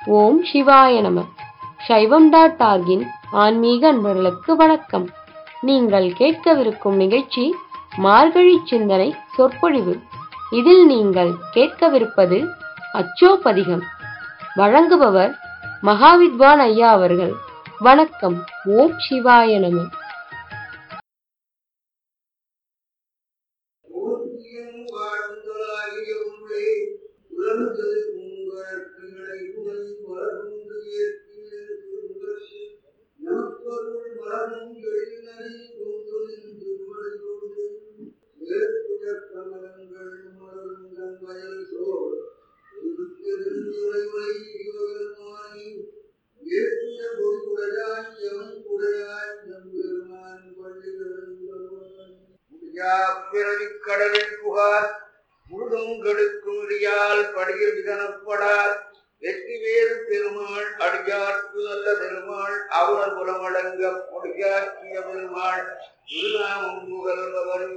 ஓம் சிவாய நம சைவம் டாட் ஆர்கின் ஆன்மீக அன்பர்களுக்கு வணக்கம் நீங்கள் கேட்கவிருக்கும் நிகழ்ச்சி மார்கழி சிந்தனை சொற்பொழிவு இதில் நீங்கள் கேட்கவிருப்பது அச்சோபதிகம் வழங்குபவர் மகாவித்வான் ஐயா அவர்கள் வணக்கம் ஓம் சிவாய நம ஊர்தியம் வாழ்ந்தலாகிய உள்ளே உலர்ந்தது உங்கட்களை உடல் மலர்ந்து ஏற்று உங்களுக்கு நமக்கொருள் மலரும் எழிலனை கொண்டு திருமலை கொண்டு ஏற்றுய கமலங்கள் மலரும் கண்வயல் சோழ் திருத்திருந்துரைவை சிவபெருமானி ஏற்றிய பொருளுடையாய் எவன் உடையாய் நம்பெருமான் பள்ளிகளும் பிறவிக் கடலில் புகார் முழுதும் கெடுக்கும் இடியால் படியில் விதனப்படார் வெற்றி வேறு பெருமாள் அடியார்க்கு நல்ல பெருமாள் அவர் புலமடங்க பொடியாக்கிய பெருமாள் திருநாமம் புகழ்பவரும்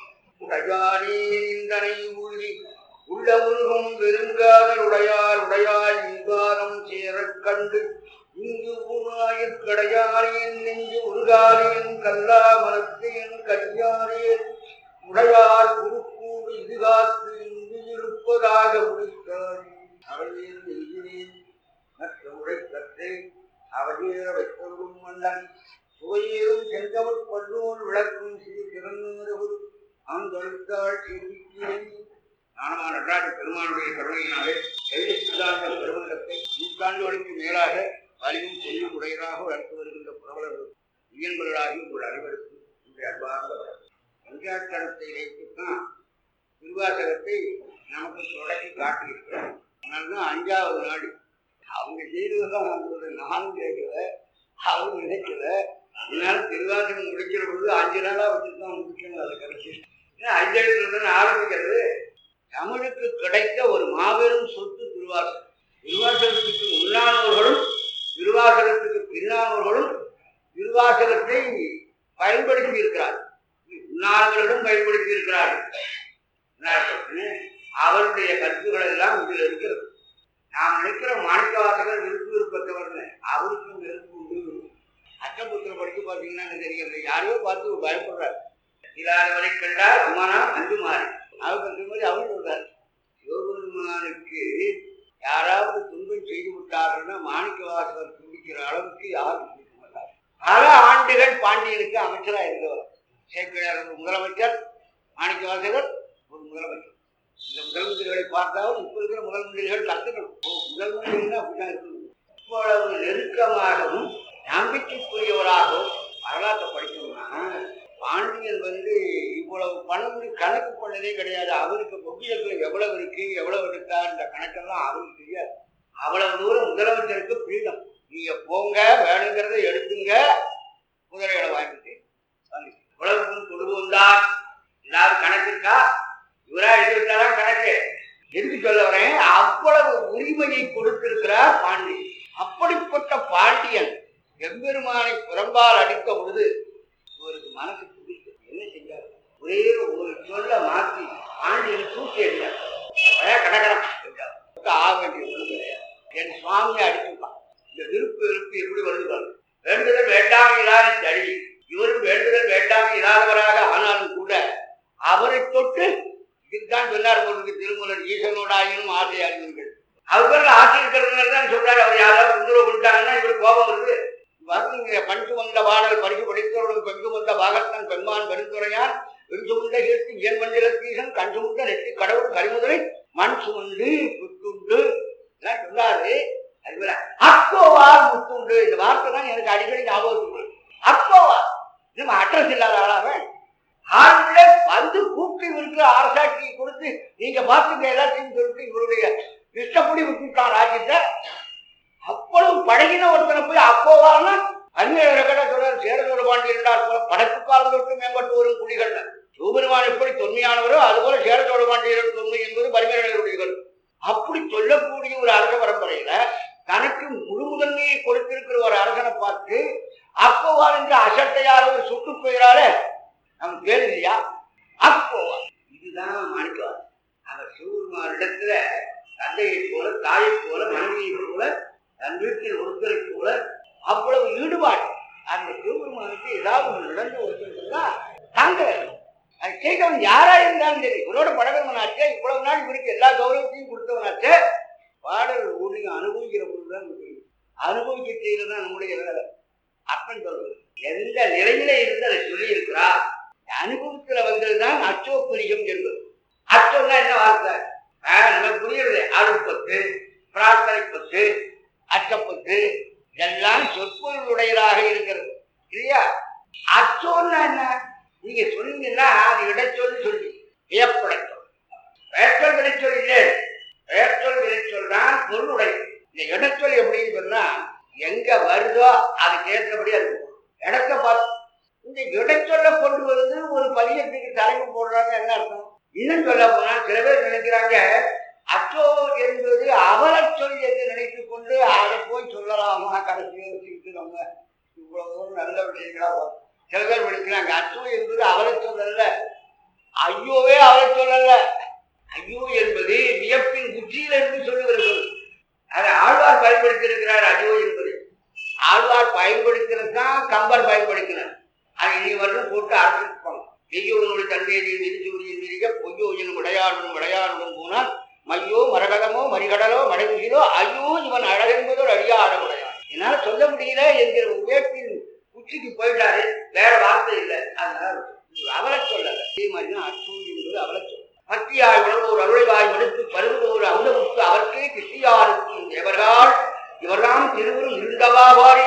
உடையானே இந்தனை உள்ளி உள்ள முருகும் பெருங்காதல் உடையார் உடையாய் இங்காரம் சேரக் கண்டு இங்கு ஊனாயிற் கடையாரியன் நெஞ்சு உருகாரியன் கல்லா மரத்தேன் கடியாரியன் உடையார் குறுக்கூடு இதுகாத்து இங்கு இருப்பதாக முடித்தார் அவளில் எழுதினேன் மற்ற உடை கற்றை அவதீர வைத்தவரும் மன்னன் சுவையேறும் செந்தமிழ் பல்லூர் விளக்கும் சிறு திறனுறவு அந்தழுத்தாள் சிறுக்கிறேன் ஞானமா நடராஜ பெருமானுடைய கருணையினாலே செய்தி சித்தாந்த பெருமந்தத்தை நூற்றாண்டுகளுக்கு மேலாக வலியும் சொல்லும் உடையராக வளர்த்து வருகின்ற புரவலர்கள் இயல்புகளாகி உங்கள் அனைவருக்கும் இன்றைய அன்பார்ந்த பஞ்சாட்சரத்தை வைத்துத்தான் திருவாசகத்தை நமக்கு தொடங்கி காட்டியிருக்கிறார் அதனால்தான் அஞ்சாவது நாடு அவங்க செய்ததுதான் அவங்களோட நானும் கேட்கல அவங்க நினைக்கல இதனால திருவாசகம் முடிக்கிற பொழுது அஞ்சு நாளா வச்சுட்டு தான் முடிக்கணும் அதை கடைசி ஏன்னா அஞ்செழுத்துடன் ஆரம்பிக்கிறது தமிழுக்கு கிடைத்த ஒரு மாபெரும் சொத்து திருவாசகம் திருவாசகத்துக்கு முன்னானவர்களும் திருவாசகத்துக்கு பின்னானவர்களும் திருவாசகத்தை பயன்படுத்தி இருக்கிறார் முன்னானவர்களும் பயன்படுத்தி இருக்கிறார்கள் அவருடைய கருத்துக்கள் எல்லாம் இதில் இருக்கிறது நாம் நினைக்கிற மாணிக்க வாசகர் விருப்பு விருப்பத்தவர்னு அவருக்கும் வெறுப்பு உண்டு அச்சபுத்திரம் படித்து பார்த்தீங்கன்னா எனக்கு தெரிகிறது யாரையோ பார்த்து பயப்படுறாரு இல்லாதவரை கண்டால் அம்மானா அஞ்சு மாறி அவருக்கு மாதிரி அவர் சொல்றார் சிவபெருமானுக்கு யாராவது துன்பம் செய்து விட்டார்கள்னா மாணிக்க வாசகர் துண்டிக்கிற அளவுக்கு யாரும் துண்டிக்க மாட்டார் பல ஆண்டுகள் பாண்டியனுக்கு அமைச்சராக இருந்தவர் சேக்கிழார் ஒரு முதலமைச்சர் மாணிக்க வாசகர் ஒரு முதலமைச்சர் இந்த முதல் மந்திரிகளை பார்த்தாலும் இப்ப இருக்கிற முதல் மந்திரிகள் கத்துக்கணும் ஓ, முதல் மந்திரிகள் அப்படிதான் இருக்கணும் இவ்வளவு நெருக்கமாகவும் நம்பிக்கைக்குரியவராகவும் வரலாற்றை படித்தோம்னா பாண்டியன் வந்து இவ்வளவு பணம் கணக்கு பண்ணதே கிடையாது அவருக்கு பொக்கியத்தில் எவ்வளவு இருக்கு எவ்வளவு இருக்கா இந்த கணக்கெல்லாம் அவருக்கு தெரியாது அவ்வளவு தூரம் முதலமைச்சருக்கு பீடம் நீங்க போங்க வேணுங்கிறத எடுத்துங்க குதிரைகளை வாங்கிட்டு இவ்வளவு கொண்டு வந்தார் ஏதாவது கணக்கு இருக்கா இவரா எழுதி விட்டாதான் கணக்கு எதுக்கு சொல்ல வரேன் அவ்வளவு உரிமையை கொடுத்திருக்கிறார் பாண்டியன் அப்படிப்பட்ட பாண்டியன் எம்பெருமானை புறம்பால் அடித்த பொழுது இவருக்கு மனசு பிடிக்கும் என்ன செஞ்சார் ஒரே ஒரு சொல்ல மாற்றி பாண்டியன் தூக்கி எறிஞ்சார் பழைய கடகரம் என்றார். ஆக வேண்டிய ஒண்ணு கிடையாது என் சுவாமியை அடிச்சுட்டான் இந்த விருப்பு விருப்பு எப்படி வருது பாருங்க. வேண்டுதல் வேண்டாம் இல்லாத சரி இவரும் வேண்டுதல் வேண்டாம் இல்லாதவராக ஆனாலும் கூட அவரை தொட்டு இதுதான் சொன்னார் போட்டு திருமலர் ஈசனோடாயினும் ஆசை அறிவீர்கள் அவர் ஆசை இருக்கிறதுனால தான் சொல்றாரு அவர் யாராவது தொந்தரவு பண்ணிட்டாங்கன்னா இவருக்கு கோபம் வருது வருங்க பஞ்சு வந்த பாடல் பரிசு படித்தவர்கள் பெஞ்சு வந்த பாகத்தன் பெண்மான் பெருந்துரையார் பெஞ்சு முண்ட கீர்த்தி ஏன் மண்டலத்தீசன் கஞ்சு முண்ட நெற்றி கடவுள் கரிமுதலை மண் சுமந்து புத்துண்டு எல்லாம் சொன்னாரு அதுபோல அக்கோவார் முத்துண்டு இந்த வார்த்தை தான் எனக்கு அடிக்கடி ஞாபகத்துக்கு வரும். அக்கோவார் நம்ம அட்ரஸ் இல்லாத ஆளாவன் ஆளுநே வந்து கூப்பிட்டு இவருக்கு அரசாட்சியை கொடுத்து நீங்க பார்த்துங்க எல்லாத்தையும் சொல்லிட்டு இவருடைய இஷ்டப்படி விட்டுட்டான் ராஜ்யத்தை அவ்வளவு பழகின ஒருத்தனை போய் அப்போவான்னா அந்நிய கடை சொல்றாரு சேரசோர பாண்டியன் படைப்பு காலம் தொட்டு மேம்பட்டு வரும் குடிகள் சிவபெருமான் எப்படி தொன்மையானவரோ அதுபோல சேரசோர பாண்டியர்கள் தொன்மை என்பது பரிமையுடையவர்கள் அப்படி சொல்லக்கூடிய ஒரு அரச பரம்பரையில தனக்கு முழு முதன்மையை கொடுத்திருக்கிற ஒரு அரசனை பார்த்து அப்போவார் என்ற அசட்டையார் ஒரு சுட்டு பெயரால நமக்கு பேர் இல்லையா அப்போவார் இதுதான் மாணிக்கவார் அவர் சிவபெருமானிடத்துல தந்தையை போல தாயை போல மனைவியை போல தன் வீட்டில் ஒருத்தரை போல அவ்வளவு ஈடுபாடு அந்த சிவபெருமானுக்கு ஏதாவது ஒன்று நடந்து ஒருத்தருக்குன்னா தாங்க அது செய்தவன் யாரா இருந்தாலும் சரி இவரோட பழகிறவனாச்சே இவ்வளவு நாள் இவருக்கு எல்லா கௌரவத்தையும் கொடுத்தவனாச்சே பாடல் ஊழி அனுபவிக்கிற பொழுதுதான் தெரியும் அனுபவிக்க செய்யறது தான் நம்முடைய வேலை அப்பன் சொல்றது எந்த நிலையில இருந்து அதை சொல்லி இருக்கிறா அனுபவத்துல வந்ததுதான் அச்சோப்பிரியம் என்பது அச்சோன்னா என்ன வார்த்தை ஆஹ், நமக்கு புரியுறது அருட்பத்து பிரார்த்தனை பத்து அச்சப்பத்து எல்லாம் சொற்பொருளுடையதாக இருக்கிறது இல்லையா அச்சோன்னா என்ன நீங்க சொன்னீங்கன்னா அது இடைச்சொல் சொல்லி வியப்படைச்சொல் பெயர்ச்சொல் விளைச்சொல் இல்லை பெயர்ச்சொல் விளைச்சொல் தான் பொருளுடைய இந்த இடச்சொல் எப்படின்னு சொன்னா எங்க வருதோ அதுக்கு ஏற்றபடி அது இருக்கும். இடத்த பார்த்து இந்த இடைச்சொல்ல கொண்டு வந்து ஒரு பதியத்துக்கு தலைப்பு போடுறாங்க என்ன அர்த்தம் இன்னும் சொல்ல போனா சில பேர் நினைக்கிறாங்க அச்சோ என்பது அவலச்சொல் என்று நினைத்துக் கொண்டு அதை போய் சொல்லலாமா கடைசியை வச்சுக்கிட்டு நம்ம இவ்வளவு தூரம் நல்ல விஷயங்களா பார்த்தோம். சில பேர் படிக்கிறாங்க அச்சோ என்பது அவலச்சொல் அல்ல ஐயோவே அவலச்சொல் அல்ல ஐயோ என்பது வியப்பின் உச்சியிலிருந்து சொல்லுகிறது அதை ஆழ்வார் பயன்படுத்தி இருக்கிறார் ஐயோ என்பது ஆழ்வார் பயன்படுத்தினது தான் கம்பர் பயன்படுத்தினார் அது இனி வரலும் போட்டு அரைச்சிருப்பாங்க வெய்யோனுடைய தன்மையை விரிச்சூரியின் விரிக பொய்யோ எனும் விளையாடும் விளையாடும் போனால் மையோ மரகதமோ மறிகடலோ மடைமுகிலோ ஐயோ இவன் அழகென்பதோ அடியா ஆடமுடையான் என்னால சொல்ல முடியல என்கிற உயர்த்தின் உச்சிக்கு போயிட்டாரு வேற வார்த்தை இல்லை அதனால அவலை சொல்லல அதே மாதிரிதான் அச்சோ என்பது அவலை சொல்ல பக்தியாய் உணர்வோர் அருளைவாய் மடுத்து பருவதோர் அமுதமுக்கு அவர்க்கே கிருஷ்டியாருக்கும் எவர்கள் இவர்தான் திருவரும் இருந்தவாவாரி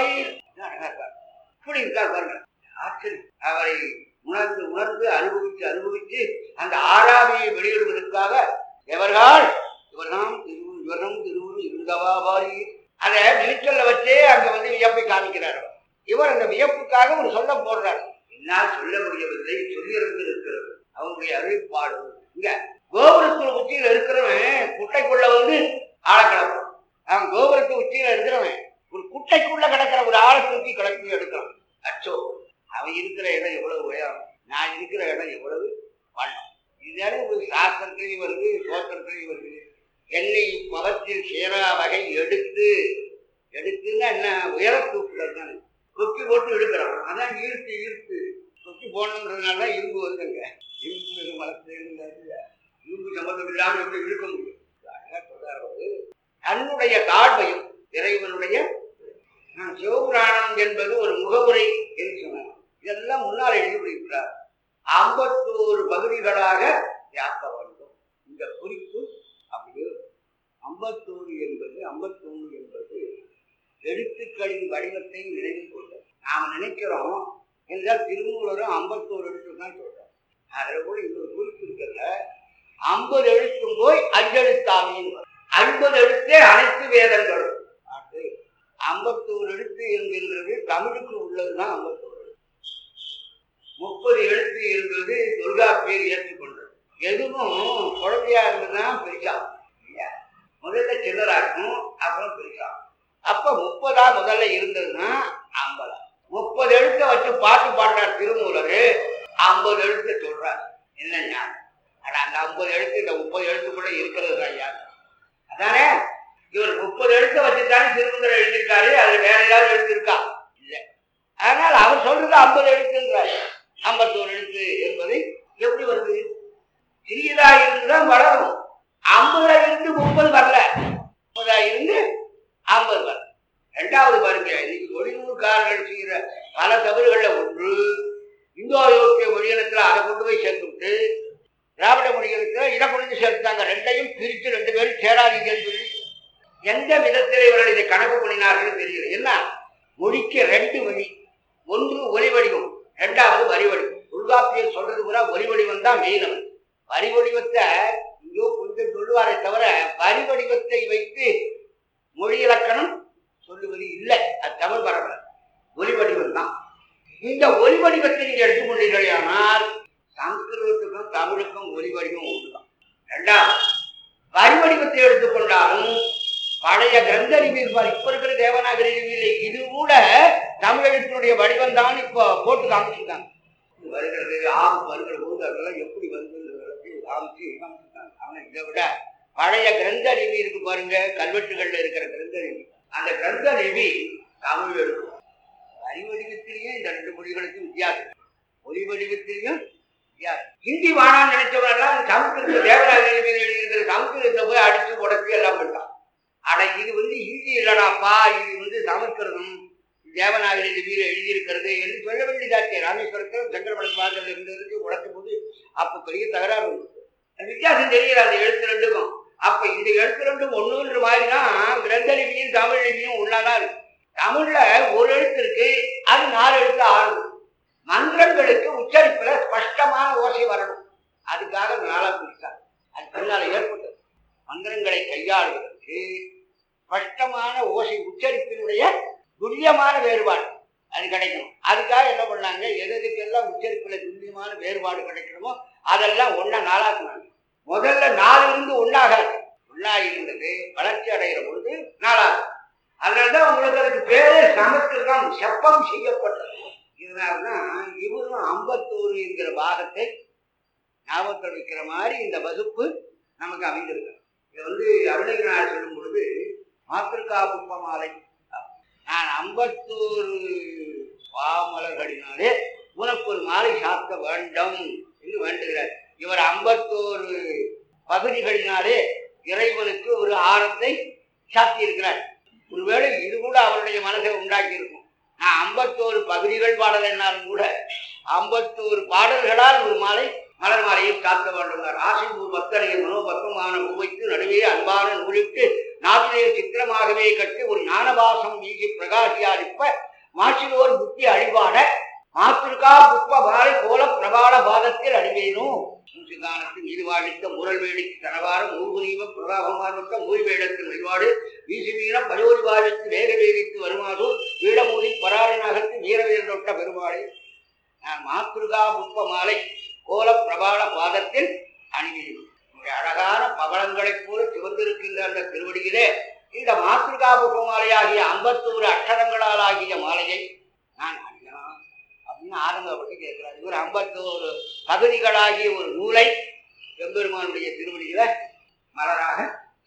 இப்படி இருக்கார் பாருங்க ஆச்சரியம் அவரை உணர்ந்து உணர்ந்து அனுபவித்து அனுபவித்து அந்த ஆறாமையை வெளியிடுவதற்காக எவர்கள் இவர்தான் திருவூர் இவரும் திருவூர் இருந்தவாவாரி அதை விழிச்சொல்ல வச்சே அங்க வந்து வியப்பை காமிக்கிறார் அவர். இவர் அந்த வியப்புக்காக ஒரு சொல்ல போடுறார் என்னால் சொல்ல முடியவில்லை சொல்லியிருந்து இருக்கிறது அவனுடைய அருள்பாடு இங்க கோபுரத்து உச்சியில இருக்கிறவன் குட்டைக்குள்ள வந்து ஆளை கிடப்பான் அவன் கோபுரத்து உச்சியில இருக்கிறவன் ஒரு குட்டைக்குள்ள கிடக்கிற ஒரு ஆளை தூக்கி கிளப்பி எடுக்கிறான் அச்சோ அவன் இருக்கிற இடம் எவ்வளவு உயரம் நான் இருக்கிற இடம் எவ்வளவு வண்ணம் இதுதானே ஒரு சாஸ்திரத்திலையும் வருது தோற்றத்திலையும் வருது என்னை மதத்தில் சேரா வகை எடுத்து எடுத்துன்னா என்ன உயர தூக்குறது தானே கொக்கி போட்டு எடுக்கிறான் அதான் ஈர்த்து ஈர்த்து கொக்கி போடணுன்றதுனால தான் இரும்பு வருதுங்க இரும்பு மரத்துல இருந்தாரு இரும்பு சம்பந்தம் இல்லாமல் எப்படி இழுக்க முடியும் அழகா சொல்றாரு அவரு. தன்னுடைய தாழ்மையும் இறைவனுடைய நான் சிவபுராணம் என்பது ஒரு முகவுரை என்று சொன்னார் இதெல்லாம் முன்னால் எழுதிவிடுகிறார் ஐம்பத்தோரு பகுதிகளாக வியாக்க வேண்டும் இந்த குறிப்பு அப்படியே ஐம்பத்தோரு என்பது ஐம்பத்தொன்று என்பது எழுத்துக்களின் வடிவத்தை நினைவில் கொண்டது நாம் நினைக்கிறோம் என்றால் திருமூலரும் ஐம்பத்தோரு எழுத்து தான் சொல்றோம் அதுல கூட இன்னொரு குறிப்பு இருக்கிறத ஐம்பது எழுத்தும் போய் அஞ்செழுத்தாமின்னு வரும். ஐம்பது எழுத்தே அனைத்து வேதங்களும் அது ஐம்பத்தோரு எழுத்து என்கின்றது தமிழுக்கு உள்ளதுதான் ஐம்பத்தோரு எழுத்து முப்பது எழுத்து என்பது தொல்காப்பியர் ஏற்றுக்கொண்டது எதுவும் குழந்தையா இருந்ததுதான் பெருசாகும் இல்லையா? முதல்ல சின்னதா இருக்கும் அப்புறம் பெருசாகும் அப்ப முப்பதா முதல்ல இருந்ததுன்னா ஐம்பதா முப்பது எழுத்த வச்சு பாட்டு பாடுறார் திருமூலர் ஐம்பது எழுத்து சொல்றார் என்ன ஞானம் ஆனா அந்த ஐம்பது எழுத்து இந்த முப்பது எழுத்துக்குள்ள இருக்கிறது தான் ஞானம் அதானே இவர் முப்பது எழுத்த வச்சுதானே திருமூலர் எழுதியிருக்காரு அது வேற ஏதாவது எழுத்து இருக்கா இல்ல அதனால் அவர் சொல்றது ஐம்பது எழுத்துன்றார் ஐம்பத்தோரு எழுத்து என்பது எப்படி வருது சிறியதா இருந்துதான் வளரும் ஐம்பதுல இருந்து முப்பது வரல முப்பதா இருந்து ஐம்பது வரல ரெண்டாவது பாருங்க இன்னைக்கு தொழில்நுட்பக்காரர்கள் செய்கிற பல தவறுகள்ல ஒன்று இந்தோ ஐரோப்பிய மொழியினத்துல அதை கொண்டு போய் சேர்த்துவிட்டு திராவிட மொழிகளுக்கு இதை கொண்டு வந்து சேர்த்துட்டாங்க ரெண்டையும் பிரித்து ரெண்டு பேரும் சேராதீங்கன்னு சொல்லி எந்த விதத்தில் இவர்கள் இதை கணக்கு பண்ணினார்கள் தெரியல என்ன மொழிக்கு ரெண்டு வழி ஒன்று ஒலி வடிவம் ரெண்டாவது வரி வடிவம் தொல்காப்பியர் சொல்றது பூரா ஒலி வடிவம் தான் மெயின் வரி வடிவத்தை இங்கோ கொஞ்சம் சொல்லுவாரே தவிர வரி வடிவத்தை வைத்து மொழி இலக்கணம் சொல்லுவது இல்லை அது தமிழ் பரவல ஒலி வடிவம் தான் இந்த ஒலி வடிவத்தை நீங்க எடுத்துக்கொண்டீர்களானால் சம்ஸ்கிருதத்துக்கும் தமிழுக்கும் ஒலி வடிவம் ஒன்றுதான் ரெண்டாவது வரி வடிவத்தை எடுத்துக்கொண்டாலும் பழைய கிரந்த லிபியில் பாரு, இப்ப இருக்கிற தேவநாகரி லிபியில இது கூட தமிழகத்தினுடைய வடிவம் தான் இப்போ போட்டு காமிச்சிருக்காங்க இது வருகிறது ஆம் வருகிற போது அதெல்லாம் எப்படி வருதுன்றதுக்கு காமிச்சு காமிச்சிருக்காங்க ஆனா இதை விட பழைய கிரந்த லிபி இருக்கு பாருங்க கல்வெட்டுகள்ல இருக்கிற கிரந்த லிபி அந்த கிரந்த லிபி தமிழ் எழுத்து வரி வடிவத்திலையும் இந்த ரெண்டு மொழிகளுக்கும் வித்தியாசம் ஒலி வடிவத்திலையும் வித்தியாசம் ஹிந்தி வானான்னு நினைச்சவரெல்லாம் சமஸ்கிருத தேவராஜ லிபியில் எழுதியிருக்கிற சமஸ்கிருதத்தை போய் அடிச்சு உடச்சி எல்லாம் பண்ணிட்டான் அட இது வந்து ஹிந்தி இல்லடாப்பா இது வந்து சமஸ்கிருதம் தேவநாகரி லிபியில் எழுதியிருக்கிறது என்று சொல்ல வேண்டியதாச்சு ராமேஸ்வரத்தில் சங்கரமணத்து வாசல் இருந்ததுக்கு உடைக்கும் போது அப்ப பெரிய தகராறு வந்தது. அந்த வித்தியாசம் தெரியல அந்த எழுத்து ரெண்டுக்கும் அப்ப இந்த எழுத்து ரெண்டும் ஒண்ணுன்ற மாதிரி தான் கிரந்த லிபியும் தமிழ் லிபியும் ஒன்னாதான் இருக்கு தமிழ்ல ஒரு எழுத்து இருக்கு அது நாலு எழுத்து ஆறு மந்திரங்களுக்கு உச்சரிப்புல ஸ்பஷ்டமான ஓசை வரணும் அதுக்காக நாளா பிடிச்சார் அது பின்னால ஏற்பட்டது மந்திரங்களை கையாளுவதற்கு ஸ்பஷ்டமான ஓசை உச்சரிப்பினுடைய துல்லியமான வேறுபாடு அது கிடைக்கணும் அதுக்காக என்ன பண்ணாங்க எது எதுக்கெல்லாம் உச்சரிப்புல துல்லியமான வேறுபாடு கிடைக்கணுமோ அதெல்லாம் ஒன்னா நாளாக்குனாங்க முதல்ல நாலு இருந்து ஒன்னாகாது ஒன்னா இருந்தது வளர்ச்சி அடைகிற பொழுது நாலாகும் அதனாலதான் உங்களுக்கு அதுக்கு பேரு சமஸ்கிருதம் செப்பம் செய்யப்பட்டது இதனாலதான் இவரும் ஐம்பத்தோரு என்கிற பாகத்தை ஞாபகத்தில் வைக்கிற மாதிரி இந்த வகுப்பு நமக்கு அமைந்திருக்கு இது வந்து அருணகிரிநாதர் சொல்லும் பொழுது மாத்திருக்கா புஷ்பமாலை நான் ஐம்பத்தோரு பாமலர்களினாலே உனக்கு ஒரு மாலை சாத்த வேண்டும் என்று வேண்டுகிறார் இவர் ஐம்பத்தோரு பகுதிகளினாலே இறைவனுக்கு ஒரு ஆரத்தை சாத்தியிருக்கிறார் ஒருவேளை இது கூட அவருடைய மனசை உண்டாக்கி இருக்கும் நான் ஐம்பத்தோரு பகுதிகள் பாடல் என்னாலும் கூட ஐம்பத்தோரு பாடல்களால் ஒரு மாலை மலர் மாலையை காக்க வேண்டும் ஆசிபூர் பக்தரைய மனோபக்கமான பூவைத்து நடுவே அன்பான நூலிட்டு நாவிலே சித்திரமாகவே கட்டி ஒரு ஞானபாசம் வீசி பிரகாசியாரிப்ப மாற்றிலோர் புத்தி அழிபாட மாத்திருக்கா புஷ்ப பாலை கோல பிரபால பாதத்தில் அடிவேனும் மூசிகானத்து மீது வாழித்த முரல் வேடிக்கு தனவாரம் மூகுநீவ பிரதாபமார்வத்த மூரி வேடத்தில் வழிபாடு வீசுவீர பயோரி வாழித்து வேக வேகித்து வருமாறு வீடமூதி பராரனகத்து வீரவேந்தொட்ட பெருமாளை நான் மாத்திருகா புஷ்ப மாலை கோல பிரபால பாதத்தில் அணிவேனும் உங்களுடைய அழகான பவளங்களைப் போல சிவந்திருக்கின்ற அந்த திருவடியிலே இந்த மாத்திருகா புஷ்ப மாலையாகிய ஐம்பத்தோரு அக்ஷரங்களால் ஆகிய மாலையை நான் அணியலாம் அப்படின்னு ஆரம்பப்பட்டு கேட்கிறார் இவர் ஐம்பத்தோரு பகுதிகளாகிய ஒரு நூலை எம்பெருமானுடைய திருவடியில மலராக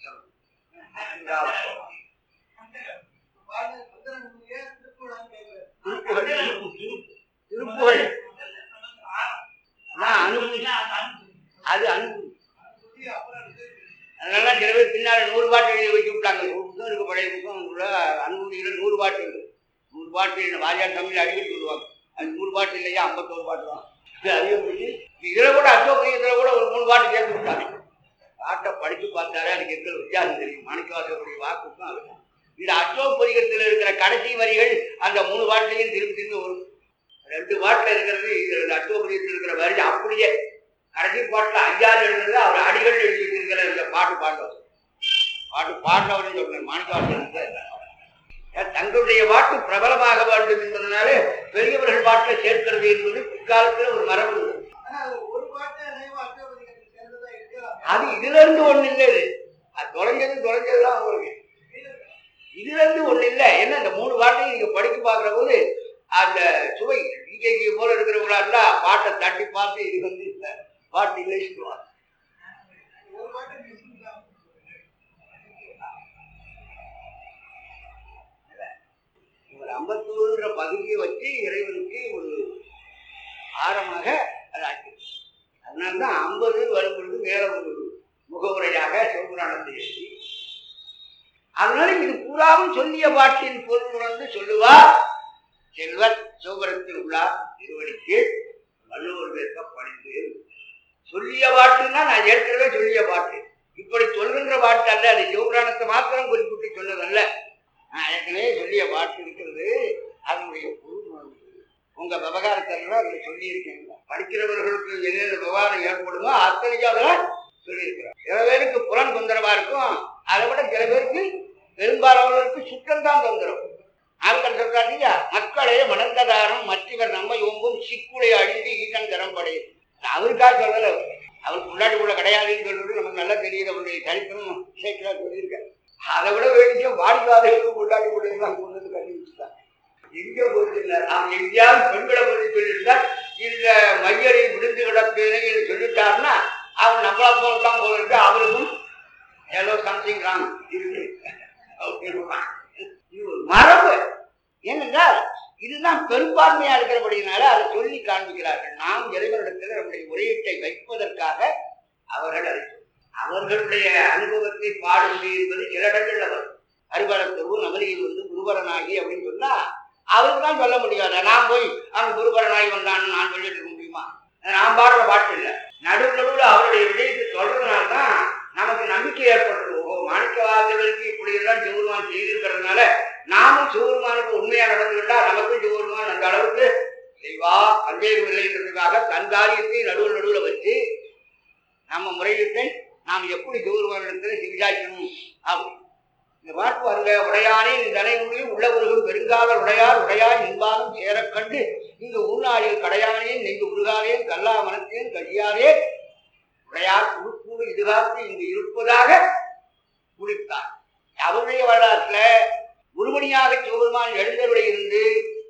திருப்புகழ் அதான் அனுபூதி அது அனுபூதி அதனால சில பேர் பின்னால நூறு பாட்டு எழுதி வச்சு விட்டாங்க ஒரு புத்தகம் இருக்கு பழைய புத்தகம் கூட அனுபூதியில நூறு பாட்டு இருக்கு நூறு பாட்டு இல்லை வாரியார் தமிழ் அடிக்கடி சொல்லுவாங்க அது நூறு பாட்டு இல்லையா ஐம்பத்தோரு பாட்டு தான் இது அதிகம் பண்ணி இதுல கூட அசோகரியத்துல கூட ஒரு மூணு பாட்டு சேர்த்து விட்டாங்க பாட்டை படிச்சு பார்த்தாலே அதுக்கு இருக்கிற வித்தியாசம் தெரியும் மாணிக்கவாசருடைய வாக்குக்கும் அது இந்த அசோகரியத்தில் இருக்கிற கடைசி வரிகள் அந்த மூணு பாட்டுலையும் திரும்பி திரும்பி வரும் ரெண்டு பாட்டுல இருக்கிறது இது அசோகரியத்தில் இருக்கிற வரி அப்படியே கடைசி பாட்டுல ஐயாறு எழுதுறது அவர் அடிகள் எழுதி வச்சிருக்கிற இந்த பாட்டு பாடுவார் பாட்டு பாடினவர்னு சொல்றேன் மாணிக்கவாசன் தங்களுடைய பாட்டு பிரபலமாக வேண்டும் என்பதனாலே பெரியவர்கள் பாட்டை சேர்க்கிறது என்பது பிற்காலத்தில் ஒரு மரபு இருந்தது. அது இதுல இருந்து ஒண்ணு இல்லை இது அது தொலைஞ்சது தொலைஞ்சதுதான் உங்களுக்கு இதுல இருந்து ஒண்ணு இல்லை என்ன இந்த மூணு பாட்டையும் நீங்க படிக்க பாக்குற போது அந்த சுவை பிஜேபி போல இருக்கிறவங்களா இருந்தா பாட்டை தட்டி பார்த்து இது வந்து இந்த பாட்டு இல்லை சொல்லுவாங்க ஒரு ஐம்பத்தோருன்ற பகுதியை வச்சு இறைவனுக்கு ஒரு ஆரமாக அது ஆக்கி அதனால்தான் ஐம்பது வரும்பொழுது மேல ஒரு முகவுரையாக சிவபுராணத்தை எழுதி அதனால இது பூராவும் சொல்லிய பாட்டின் பொருள் உணர்ந்து சொல்லுவார் செல்வர் சிவபுரத்தில் உள்ளார் திருவடிக்கு வள்ளுவர் பேச படித்து சொல்லிய பாட்டுன்னா நான் ஏற்கனவே சொல்லிய பாட்டு இப்படி சொல்கின்ற பாட்டு அல்ல அது சிவபுராணத்தை மாத்திரம் குறிப்பிட்டு சொன்னதல்ல நான் ஏற்கனவே சொல்லிய பாட்டு இருக்கிறது அதனுடைய பொருள் உணர்ந்து உங்க விவகாரத்தெல்லாம் அதுல சொல்லியிருக்கேன் படிக்கிறவர்களுக்கு என்னென்ன விவகாரம் ஏற்படுமோ அத்தனைக்கும் அதில் சொல்லியிருக்கிறேன் சில பேருக்கு புலன் தொந்தரவா இருக்கும் அதை விட சில பேருக்கு பெரும்பாலானவருக்கு சுற்றம் தான் தொந்தரவு ஆண்கள் சொல்றாங்க மக்களே மணந்ததாரம் மற்றவர் நம்மை ஓம்பும் சிக்குளை அழிந்து ஈசன் திறம்படையும் அவருக்காக சொல்லல அவர். அவருக்கு முன்னாடி கூட கிடையாதுன்னு சொல்றது நமக்கு நல்லா தெரியுது அவருடைய சரித்திரம் சேர்க்கிறா சொல்லியிருக்காரு அதை விட வேண்டிய வாடிவாதிகளுக்கு முன்னாடி கூட எல்லாம் கொண்டு வந்து கட்டி வச்சுட்டாங்க எங்க போச்சுல்ல அவன் எங்கேயாவது பெண்களை பற்றி சொல்லியிருந்தா இந்த மையரை விடுந்து கிடப்பேனே என்று சொல்லிட்டாருன்னா அவன் நம்மளா போல தான் போல இருக்கு அவருக்கும் ஏதோ சம்திங் ராங் இருக்கு அப்படின்னுவான். இது ஒரு மரபு ஏனென்றால் இதுதான் பெரும்பான்மையா இருக்கிறபடினால அதை சொல்லி காண்பிக்கிறார்கள் நாம் இறைவனிடத்தில் நம்முடைய முறையீட்டை வைப்பதற்காக அவர்கள் அதை சொன்னார்கள். அவர்களுடைய அனுபவத்தை பாடுவது என்பது சில இடங்கள்ல வரும் அருபரத்துருவு நமதியில் வந்து குருபரனாகி அப்படின்னு சொன்னா அவருக்கு தான் சொல்ல முடியாது நான் போய் அவன் குருபரனாகி வந்தான்னு நான் சொல்லிட்டு இருக்க முடியுமா நான் பாடுற பாட்டு இல்லை நடுவு நடுவில் அவருடைய விடயத்தை சொல்றதுனால தான் நமக்கு நம்பிக்கை ஏற்படுறது ஓ மாணிக்கவாதவருக்கு இப்படி எல்லாம் சிவருமான் செய்திருக்கிறதுனால நாமும் சிவருமானுக்கு உண்மையா நடந்துகிட்டா நமக்கும் சிவருமான் அந்த அளவுக்கு செய்வா சந்தேகம் இல்லைன்றதுக்காக தன் காரியத்தை நடுவில் நடுவில் வச்சு நம்ம முறையிட்டு நாம் எப்படி சிவருமானிடத்தில் விசாரிக்கணும் அப்படி இந்த பாட்டு பாருங்க உடையானே இந்த தனையுள்ளி உள்ளவர்களும் பெருங்கால உடையார் உடையாய் நின்பாலும் சேரக் கண்டு இங்கு உள்நாளில் கடையானே நெஞ்சு உருகாதேன் கல்லா மனத்தேன் கழியாதே உடையார் குறுக்கூடு இதுகாத்து இங்கு இருப்பதாக முடித்தார் அவருடைய வரலாற்றுல குருமணியாக சிவபெருமான் எழுந்தருளை இருந்து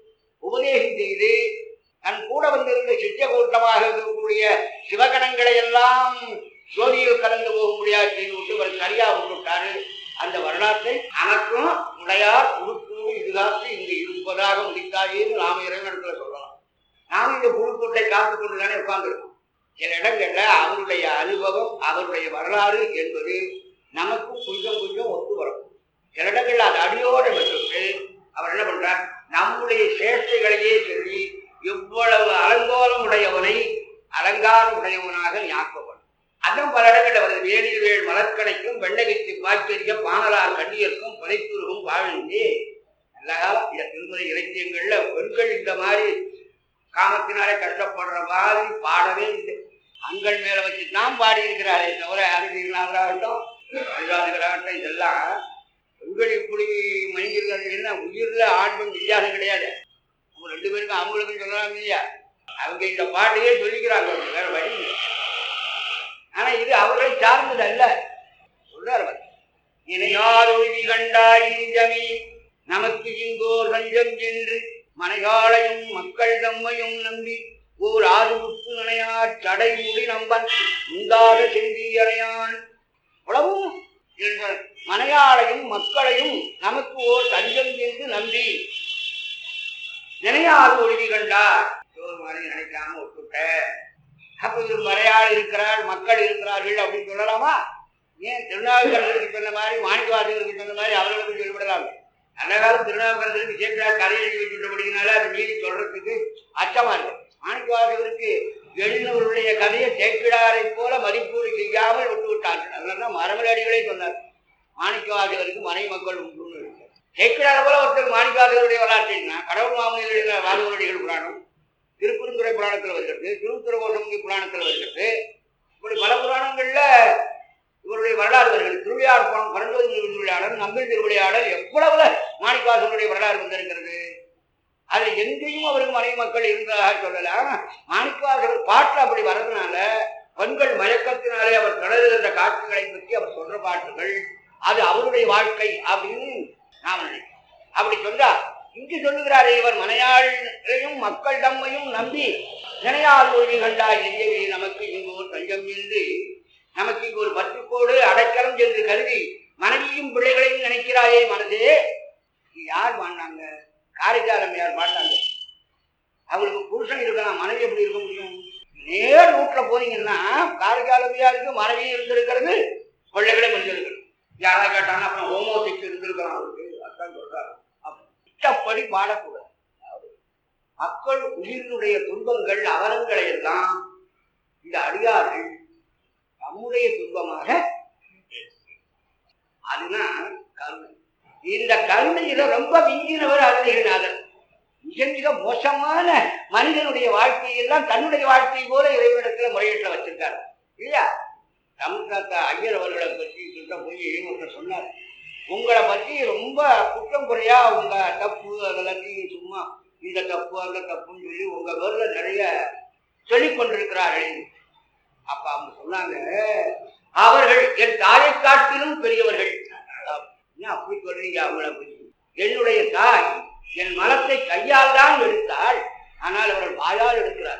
உபதேசம் செய்து தன் கூட வந்திருந்த சித்த கூட்டமாக இருக்கக்கூடிய சிவகணங்களை எல்லாம் ஜோதியில் கலந்து போக முடியாது செய்து விட்டு இவர் சரியா விட்டுவிட்டாரு அந்த வரலாற்றை அனக்கும் உடையார் குறுக்கூடு இதுகாத்து இங்கு இருப்பதாக முடித்தாயேன்னு நாம இறைவனிடத்துல சொல்லலாம் நாம் இந்த குழுக்கூட்டை காத்துக் கொண்டு தானே உட்கார்ந்துருக்கோம் சில இடங்கள்ல அவருடைய அனுபவம் அவருடைய வரலாறு என்பது நமக்கும் கொஞ்சம் கொஞ்சம் ஒத்து வரும் சில இடங்கள்ல அது அடியோடு விட்டுட்டு அவர் என்ன பண்றார் நம்முடைய சேஷ்டைகளையே சொல்லி எவ்வளவு அலங்கோலம் உடையவனை அலங்காரம் உடையவனாக ஞாபகப்படும் அதான் பல இடங்கள்ல வருது வேலில் வேள் மலர்கணைக்கும் வெண்ணகித்து பாய்ச்செறிய பானலார் கண்ணியர்க்கும் புதைத்துருகும் வாழ்ந்தே நல்ல காலம் இந்த திருமலை இலக்கியங்கள்ல பெண்கள் இந்த மாதிரி காமத்தினாலே கஷ்டப்படுற மாதிரி பாடவே இல்லை அங்கள் மேல வச்சு தான் பாடி இருக்கிறாரே தவிர அருணாகராகட்டும் அருணாகராகட்டும் இதெல்லாம் பெண்கள் இப்படி மனிதர்கள் என்ன உயிர்ல ஆண் பெண் வித்தியாசம் கிடையாது அவங்க ரெண்டு பேருக்கும் அவங்களுக்கும் சொல்லலாம் இல்லையா அவங்க இந்த பாட்டையே சொல்லிக்கிறாங்க அவங்க, வேற வழி இல்லை. ஆனா இது அவர்களை சார்ந்தது அல்ல சொல்றார் அவர் இணையாதொழுதி கண்டாய் நெஞ்சமே நமக்கு இங்கோர் சஞ்சம் என்று மனைகாளையும் மக்கள் தம்மையும் நம்பி ஓர் ஆதுவுக்கு நினையா சடை முடி நம்பன் உண்டாத செந்தியறையான் உளவும் என்ற மனையாளையும் மக்களையும் நமக்கு ஓர் தஞ்சம் என்று நம்பி நினையாது ஒழுகி கண்டார் சிவபெருமானை நினைக்காம விட்டுட்ட அப்ப இது மறையாள் இருக்கிறாள் மக்கள் இருக்கிறார்கள் அப்படின்னு சொல்லலாமா ஏன் திருநாவுக்கரசருக்கு சொன்ன மாதிரி மாணிக்கவாசகருக்கு சொன்ன மாதிரி அவர்களுக்கும் சொல்லிவிடலாம் நல்ல காலம் திருநாவுக்கரசருக்கு சேர்க்கிறார் கதை எழுதி வச்சுட்டபடினால அது மீறி சொல்றதுக்கு அச்சமா இருக்கும் மாணிக்கவாசகருக்கு எழுந்தவருடைய கதையை சேர்க்கிறாரை போல மதிப்பீடு செய்யாமல் விட்டு விட்டார்கள் அதனால மரமலடிகளே சொன்னார் மாணிக்கவாசகருக்கு மனை மக்கள் உண்டுன்னு இருக்கு. சேக்கிழார் போல ஒருத்தர் மாணிக்கவாசகருடைய வரலாற்றினா கடவுள் மாமனிகளுடைய வாதவரடிகள் புராணம் திருக்குறுந்துறை புராணத்தில் வருகிறது திருத்துறகோசமுகி புராணத்தில் வருகிறது இப்படி பல புராணங்கள்ல இவருடைய வரலாறு வருகிறது திருவிழார் புராணம் பரஞ்சோதி திருவிளையாடல் நம்பில் திருவிளையாடல் எவ்வளவுல மாணிக்கவாசகருடைய வரலாறு வந்திருக்கிறது அது எங்கேயும் அவருக்கு மனைவி மக்கள் இருந்ததாக சொல்லல ஆனா மாணிக்கவாசகர் பாட்டு அப்படி வர்றதுனால பெண்கள் மயக்கத்தினாலே அவர் தொடர்கின்ற காட்சிகளை பற்றி அவர் சொல்ற பாட்டுகள் அது அவருடைய வாழ்க்கை அப்படின்னு நாம் நினைக்கிறோம் அப்படி சொன்னா இங்கு சொல்லுகிறாரே இவர் மனையாளையும் மக்கள் தம்மையும் நம்பி நினையால் ஒழுங்கி கண்டாய் நெய்யவே நமக்கு இங்கு ஒரு தஞ்சம் என்று நமக்கு இங்கு ஒரு பத்துக்கோடு அடைக்கலம் என்று கருதி மனைவியும் பிள்ளைகளையும் நினைக்கிறாயே மனதே இது யார் பாடினாங்க காரைக்காலம் யார் பாடினாங்க அவங்களுக்கு புருஷன் இருக்கலாம் மனைவி எப்படி இருக்க முடியும் நேர் ரூட்ல போனீங்கன்னா காரைக்காலமியாருக்கு மனைவி இருந்திருக்கிறது பிள்ளைகளும் இருந்திருக்கிறது யாராவது கேட்டாங்கன்னா அப்புறம் ஹோமோசெக்ஸ் இருந்திருக்கலாம் அவருக்கு அதான் சொல்றாரு அப்ப இஷ்டப்படி பாடக்கூடாது மக்கள் உயிரினுடைய துன்பங்கள் அவலங்களை எல்லாம் இந்த அடியார்கள் நம்முடைய துன்பமாக அதுதான் கருணை இந்த கருணையில ரொம்ப விஞ்சினவர் அருணகிரிநாதர் மிக மிக மோசமான மனிதனுடைய வாழ்க்கையெல்லாம் தன்னுடைய வாழ்க்கை போல இறைவனிடத்துல முறையீட்டில் வச்சிருக்காரு இல்லையா தமிழ்நாத்த ஐயர் அவர்களை பற்றி சொல்ல போய் ஒருத்தர் சொன்னார் உங்களை பற்றி ரொம்ப குற்றம் குறையா உங்க தப்பு அதெல்லாத்தையும் சும்மா இந்த தப்பு அந்த தப்புன்னு சொல்லி உங்க பேர்ல நிறைய சொல்லிக் கொண்டிருக்கிறார்கள் அப்ப அவங்க சொன்னாங்க அவர்கள் என் தாயை காட்டிலும் பெரியவர்கள் என்ன அப்படி சொல்றீங்க அவங்கள பற்றி என்னுடைய தாய் என் மலத்தை கையால் தான் எடுத்தாள் ஆனால் அவர்கள் வாயால் எடுக்கிறார்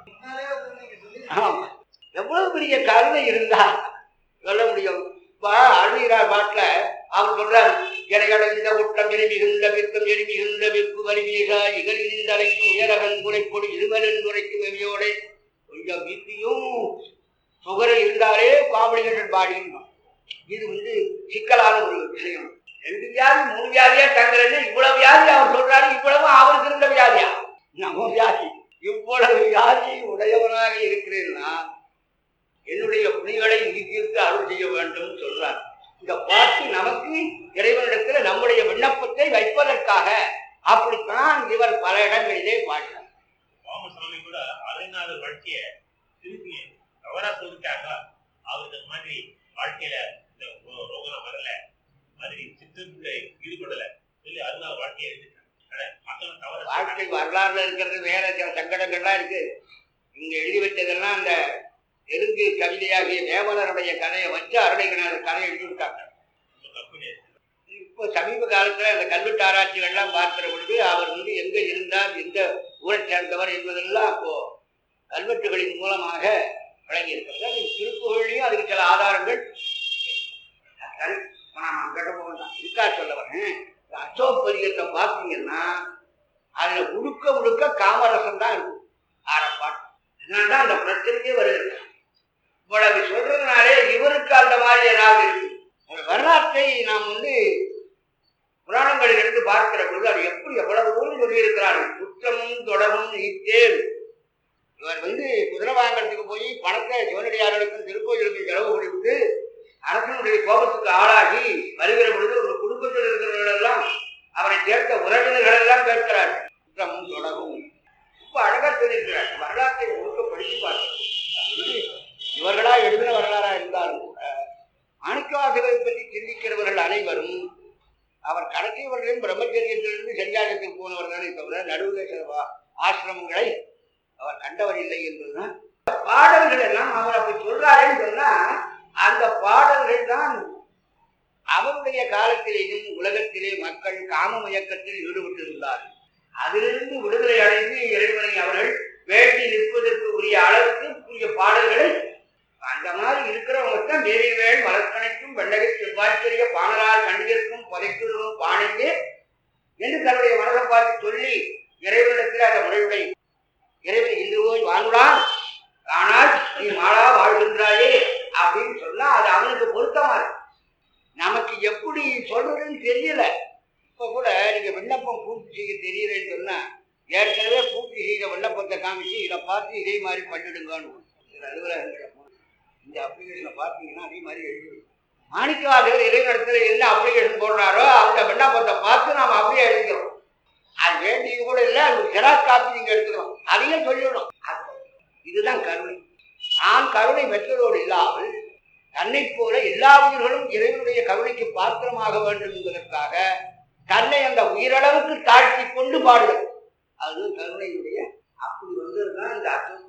ஆமா எவ்வளவு பெரிய கருணை இருந்தா சொல்ல முடியும் இப்ப அழுகிறார் பாட்டுல அவர் சொல்றாரு எனையடைந்த குட்டம் எரி மிகுந்த விற்கம் எரி மிகுந்த விற்கு வலிமீகா இகழிந்த அழைக்கும் உயரகன் குறைப்பொடி இருமலன் குறைக்கும் எவியோடை கொஞ்சம் பிபியும் சுகர் இருந்தாலே காம்ப்ளிகேட்டட் பாடின்னு இது வந்து சிக்கலான ஒரு விஷயம் ரெண்டு வியாதி மூணு வியாதியா தங்குறேன்னு இவ்வளவு வியாதி அவர் சொல்றாரு இவ்வளவு அவருக்கு இருந்த வியாதியா நம்ம வியாதி இவ்வளவு வியாதி உடையவனாக இருக்கிறேன்னா என்னுடைய புலிகளை நீக்கிற்கு அருள் செய்ய வேண்டும் சொல்றார் இந்த பாட்டு நமக்கு இறைவனிடத்தில் நம்முடைய விண்ணப்பத்தை வைப்பதற்காக அப்படித்தான் இவர் பல இடங்களிலே பாடினார் ராமசாமி கூட அரைநாள் வாழ்க்கைய திருப்பி தவறா சொல்லிட்டாங்க அவருக்கு அந்த மாதிரி வாழ்க்கையில இந்த ரோ- ரோகம் வரல இந்த மாதிரி சித்தத்துல ஈடுபடல சொல்லி அதனால வாழ்க்கையை எழுதிட்டாங்க ஆனா, மக்கள் தவற வாழ்க்கை வரலாறுல இருக்கிறது வேற சில சங்கடங்கள்லாம் இருக்கு இங்க எழுதி வச்சதெல்லாம் அந்த தெலுங்கு கவிதையாகிய வேமலருடைய கதையை வச்சு அருணைகனார் கதையை எழுதி விட்டாங்க தப்பு இப்போ சமீப காலத்துல அந்த கல்வெட்டு ஆராய்ச்சிகள்லாம் பார்க்கிற பொழுது அவர் வந்து எங்க இருந்தார் எந்த ஊரை சேர்ந்தவர் என்பதெல்லாம் அப்போ கல்வெட்டுகளின் மூலமாக விளங்கி இருக்கிறது திருப்புகழ்லையும் அதுக்கு சில ஆதாரங்கள் சரி, இப்ப நாம அங்கிட்ட போக வேண்டாம் இருக்கா சொல்ல வரேன் இந்த அசோக் பதிகத்தை பார்த்தீங்கன்னா அதுல முழுக்க முழுக்க காமரசம் தான் இருக்கும் ஆரப்பாட்டு இதனால்தான் அந்த பிரச்சனையே வருது இவ்வளவு சொல்றதுனாலே இவருக்கு அந்த மாதிரி ஏதாவது இருக்கு அந்த வரலாற்றை நாம் வந்து புராணங்களில் இருந்து பார்க்கிற பொழுது அது எப்படி எவ்வளவு தூரம் சொல்லியிருக்கிறார்கள் குற்றமும் தொடரும் நீத்தேன் இவர் வந்து குதிரை வாங்கறதுக்கு போய் பணத்தை சிவனடியார்களுக்கும் திருக்கோயிலுக்கும் செலவு கொடுத்து அரசனுடைய கோபத்துக்கு ஆளாகி வருகிற பொழுது ஒரு குடும்பத்தில் இருக்கிறவர்கள் எல்லாம் அவரை சேர்ந்த உறவினர்கள் எல்லாம் கேட்கிறார் குற்றமும் தொடரும் ரொம்ப அழகா சொல்லியிருக்கிறார் வரலாற்றை முழுக்க படித்து பார்க்கிறோம் அது வந்து இவர்களா எழுதின வரலாறா இருந்தாலும் கூட மாணிக்கவாசகரை பற்றி சிந்திக்கிறவர்கள் அனைவரும் அவர் கடைசியவர்களையும் பிரம்மச்சரியத்திலிருந்து சரியாகத்துக்கு போனவர் தானே தவிர நடுவில் சில வா- ஆசிரமங்களை அவர் கண்டவர் இல்லை என்பதுதான் பாடல்கள் எல்லாம் அவர் அப்படி சொல்றாருன்னு சொன்னா அந்த பாடல்கள் தான் அவருடைய காலத்திலேயும் உலகத்திலே மக்கள் காம மயக்கத்தில் ஈடுபட்டிருந்தார் அதிலிருந்து விடுதலை அடைந்து இறைவனை அவர்கள் வேண்டி நிற்பதற்கு உரிய அளவுக்கு உரிய பாடல்களை அந்த மாதிரி இருக்கிறவங்க தான் தேவிவேள் மலர்கணைக்கும் வெள்ளகை செவ்வாய்க்கரிய பாணரால் கண்டிருக்கும் புதைக்குழுவும் பாணிந்து என்று தன்னுடைய மனதை பார்த்து சொல்லி இறைவனிடத்தில் அந்த முறையுடை இறைவன் இன்று போய் வாழ்ந்தான் ஆனால் நீ மாளா வாழ்கின்றாயே அப்படின்னு சொன்னா அது அவனுக்கு பொருத்தமா இருக்கு நமக்கு எப்படி சொல்றதுன்னு தெரியல இப்ப கூட நீங்க விண்ணப்பம் பூர்த்தி செய்ய தெரியலன்னு சொன்னா ஏற்கனவே பூர்த்தி செய்த விண்ணப்பத்தை காமிச்சு இதை பார்த்து இதே மாதிரி பண்ணிடுங்கன்னு சில அலுவலகங்களை போனா, இந்த அப்ளிகேஷனை பார்த்தீங்கன்னா அதே மாதிரி எழுதி மாணிக்கவாசகர் இறைவனத்தில் என்ன அப்ளிகேஷன் போடுறாரோ அந்த விண்ணப்பத்தை பார்த்து நாம அப்படியே எழுதிக்கிறோம் அது வேண்டியது கூட இல்லை அது ஜெராக்ஸ் காப்பி நீங்க எடுத்துக்கணும் அதையும் சொல்லிடணும் அது- இதுதான் கருணை நான் கருணை பெற்றதோடு இல்லாமல் தன்னை போல எல்லா உயிர்களும் இறைவனுடைய கருணைக்கு பாத்திரமாக வேண்டும் என்பதற்காக தன்னை அந்த உயிரளவுக்கு தாழ்த்தி கொண்டு பாடுகிறது அது கருணையுடைய அப்படி வந்ததுதான் இந்த அர்த்தம்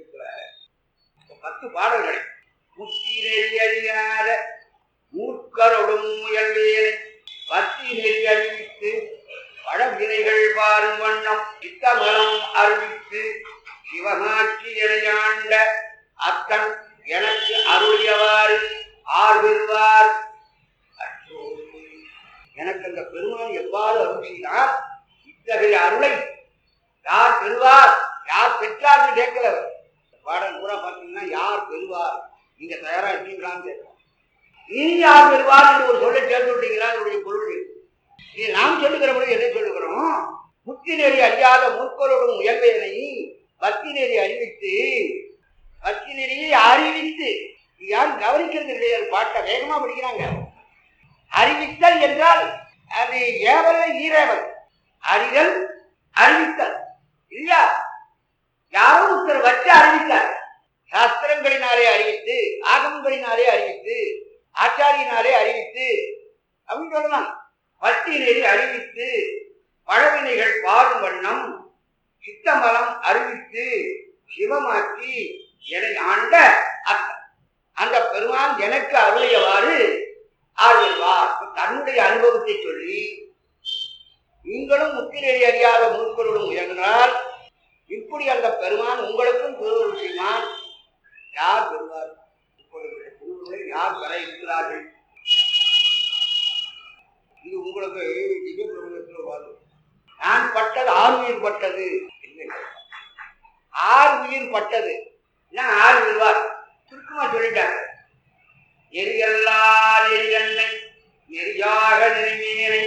பத்து பாடல்கள் முக்தி நெறி அறியாத மூர்க்கரொடும் முயல்வேனை பக்தி நெறி அறிவித்து வடவினைகள் பாரும் வண்ணம் சித்தமலம் அறிவித்து சிவகாட்சி இணையாண்ட அத்தன் எனக்கு அருளியவாறு ஆர் பெறுவார் அச்சோ, எனக்கு அந்த பெருமான் எவ்வாறு அருள் செய்தார் இத்தகைய அருளை யார் பெறுவார் யார் பெற்றார்னு கேட்கல அவர். இந்த பாடல் பூரா பார்த்தீங்கன்னா யார் பெறுவார் நீங்க தயாரா இருக்கீங்களான்னு கேட்கலாம் நீ யார் பெறுவார் என்று ஒரு சொல்ல சேர்த்து விட்டீங்களா அதனுடைய பொருள் இது. இது நாம் சொல்லுகிற பொழுது என்ன சொல்லுகிறோம் முக்தி நெறி அறியாத மூர்க்கரோடும் முயல்வேனை பக்தி நெறி அறிவித்து பக்தி நெறியை அறிவித்து இது யாரும் கவனிக்கிறது கிடையாது பாட்டை வேகமா படிக்கிறாங்க அறிவித்தல் என்றால் அது ஏவல ஈரேவல் அறிதல் அறிவித்தல் இல்லையா யாரோ ஒருத்தர் வச்சு அறிவித்தார் சாஸ்திரங்களினாலே அறிவித்து ஆகமங்களினாலே அறிவித்து ஆச்சாரியினாலே அறிவித்து அப்படின்னு சொல்லலாம் பக்தி நெறி அறிவித்து பழவினைகள் பாரும் வண்ணம் சித்தமலம் அறிவித்து சிவமாக்கி என்னை ஆண்ட அத்தன். அந்த பெருமான் எனக்கு அருளியவாறு ஆழ்வார் தன்னுடைய அனுபவத்தை சொல்லி நீங்களும் முத்திரை அறியாத மூர்க்கருடன் முயன்றால் இப்படி அந்த பெருமான் உங்களுக்கும் திருவருள் செய்வான் யார் பெறுவார் இப்பொழுது திருவுருளை யார் பெற இருக்கிறார்கள் இது உங்களுக்கு திவ்ய பிரபந்தத்தில் வரும் நான் பட்டது ஆறு உயிர் பட்டது இல்லை ஆறு உயிர் பட்டது என்ன ஆறு உயிர்வார் சுருக்கமா சொல்லிட்டாங்க எரியல்லா எரியண்ணை நெறியாக நிறைவேனை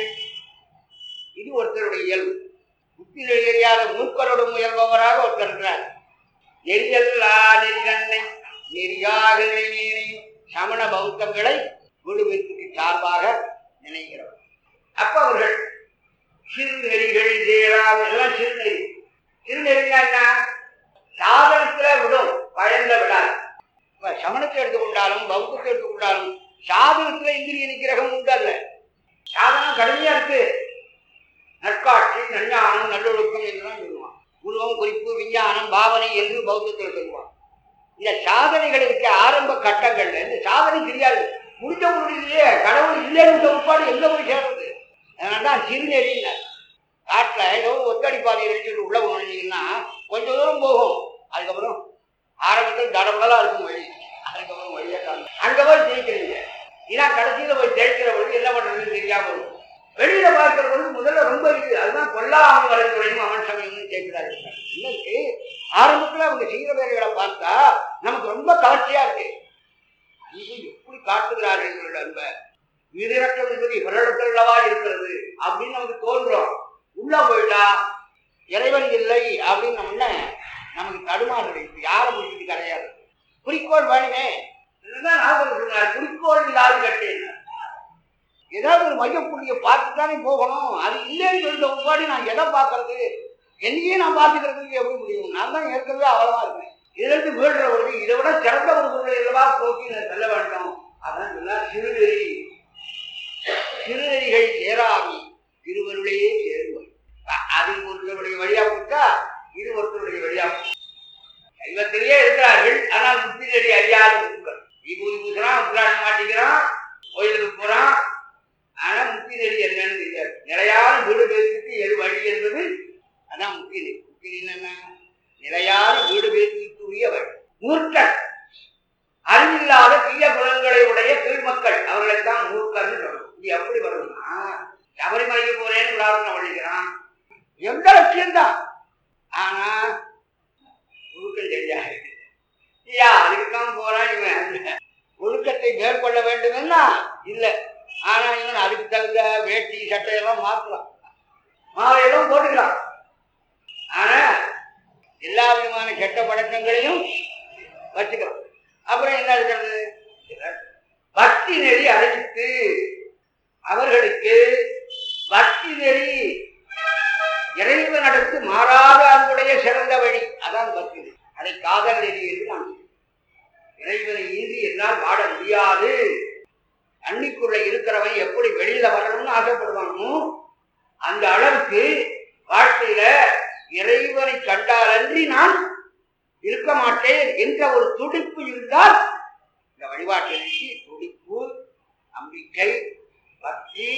இது ஒருத்தருடைய இயல்பு புத்தி தெரியாத மூக்கரோடு முயல்பவராக ஒருத்தர் இருக்கிறார் நெறியல்லா நெறிகண்ணை நெறியாக நிறைவேனை சமண பௌத்தங்களை விடுவிற்கு சார்பாக நினைக்கிறவர் அப்ப அவர்கள் சிறுநெறிகள் சேராம் எல்லாம் சிறுநெறி சிறுநெறினா என்ன சாதனத்துல விடும் பயன்ல விடாது இப்ப சமணத்தை எடுத்துக்கொண்டாலும் பௌத்தத்தை எடுத்துக்கொண்டாலும் சாதனத்துல இந்திரிய நிகிரகம் உண்டு அல்ல சாதனம் கடுமையா இருக்கு நற்காட்சி நஞ்ஞானம் நல்லொழுக்கம் என்றுதான் சொல்லுவான் உருவம் குறிப்பு விஞ்ஞானம் பாவனை என்று பௌத்தத்தில் சொல்லுவான் இந்த சாதனைகளுக்கு ஆரம்ப கட்டங்கள்ல இந்த சாதனை தெரியாது முடிஞ்ச முடியலையே கடவுள் இல்லைன்னு உட்பாடு எங்க போய் சேர்றது அதனால்தான் சிறுநெறியினர் காட்டுல ஏதோ ஒத்தடி பாதையை வச்சுட்டு உள்ள நுழைஞ்சீங்கன்னா கொஞ்சம் தூரம் போகும் அதுக்கப்புறம் ஆரம்பத்தில் தடபடலா இருக்கும் வழி அதுக்கப்புறம் வழியா காணும் அங்க போய் ஜெயிக்கிறீங்க இதான் கடைசியில போய் ஜெயிக்கிற பொழுது என்ன பண்றதுன்னு தெரியாம இருக்கும் வெளியில பார்க்கிற பொழுது முதல்ல ரொம்ப இருக்கு அதுதான் கொல்லாமல் வரைந்துறையும் அவன் சமயம் கேட்கிறாரு இன்னைக்கு ஆரம்பத்துல அவங்க செய்கிற வேலைகளை பார்த்தா நமக்கு ரொம்ப கவர்ச்சியா இருக்கு அன்பு எப்படி காட்டுகிறார்கள் இவர்கள் அன்பை உயிரிறக்கம் என்பது இவரிடத்துள்ளவா இருக்கிறது அப்படின்னு நமக்கு தோன்றும் உள்ள போயிட்டா இறைவன் இல்லை அப்படின்னு நம்ம நமக்கு தடுமாறு இப்ப யாரை முடிச்சுட்டு கிடையாது குறிக்கோள் வேணுமே இதுதான் நாகர் சொன்னார் குறிக்கோள் இல்லாத கட்டேன் ஏதாவது ஒரு மையப்புள்ளியை பார்த்து தானே போகணும் அது இல்லைன்னு சொல்லிட்ட முன்னாடி நான் எதை பார்க்கறது என்னையே நான் பார்த்துக்கிறதுக்கு எப்படி முடியும் நான் தான் ஏற்கனவே அவ்வளவா இருக்கேன் இதிலிருந்து வீழ்றவர்கள் இதை விட சிறந்த ஒரு பொருளை இல்லவா போக்கி நான் செல்ல வேண்டும் அதான் சொன்னார் சிறுநெறி சிறுநெறிகள் சேராமி திருவருளையே சேருவர் அ- அது ஒருத்தருடைய வழியா போட்டா இது ஒருத்தருடைய வழியா போகும். சைவத்திலேயே இருக்கிறார்கள் ஆனால் முத்தி நெறி அறியாத முத்துக்கள் விபூதி பூசுறான் உத்ராட்சம் மாட்டிக்கிறான் கோயிலுக்கு போறான் ஆனா முத்தி நெறி என்னன்னு தெரியாது நிலையான வீடு பேசுக்கு எது வழி என்பது அதான் முத்தி நெறி முத்தி நெறி என்ன நிலையான வீடு பேசுக்கு உரிய வழி மூர்க்கன் அறிவில்லாத தீய குணங்களை உடைய கீழ்மக்கள் அவர்களை தான் மூர்க்கன்னு சொல்லணும் இது எப்படி வரும்னா சபரிமலைக்கு போறேன்னு உதாரணம் வழிக்கிறான் எந்த லட்சியம்தான் ஆனா ஒழுக்கம் தெரியாது ஐயா அதுக்குதான் போறான் இவன் ஒழுக்கத்தை மேற்கொள்ள வேண்டும்னா இல்ல ஆனா இவன் அதுக்கு தகுந்த வேட்டி சட்டையெல்லாம் மாத்தலாம் மாலையெல்லாம் போட்டுக்கலாம் ஆனா எல்லா விதமான கெட்ட பழக்கங்களையும் வச்சுக்கலாம் அப்புறம் என்ன இருக்கிறது பக்தி நெறி அறிவித்து அவர்களுக்கு பக்தி நெறி இறைவனடுத்து மாறாத அன்புடைய சிறந்த வழி அதான் பக்தி நெறி அதை காதல் நெறி என்று நான் சொல்கிறேன். இறைவனை இன்றி என்னால் வாழ முடியாது அன்னிக்குள்ள இருக்கிறவன் எப்படி வெளியில வரணும்னு ஆசைப்படுவானோ அந்த அளவுக்கு வாழ்க்கையில இறைவனை கண்டாலன்றி நான் இருக்க மாட்டேன் என்ற ஒரு துடிப்பு இருந்தால் இந்த வழிபாட்டு நிகழ்ச்சி துடிப்பு நம்பிக்கை பக்தி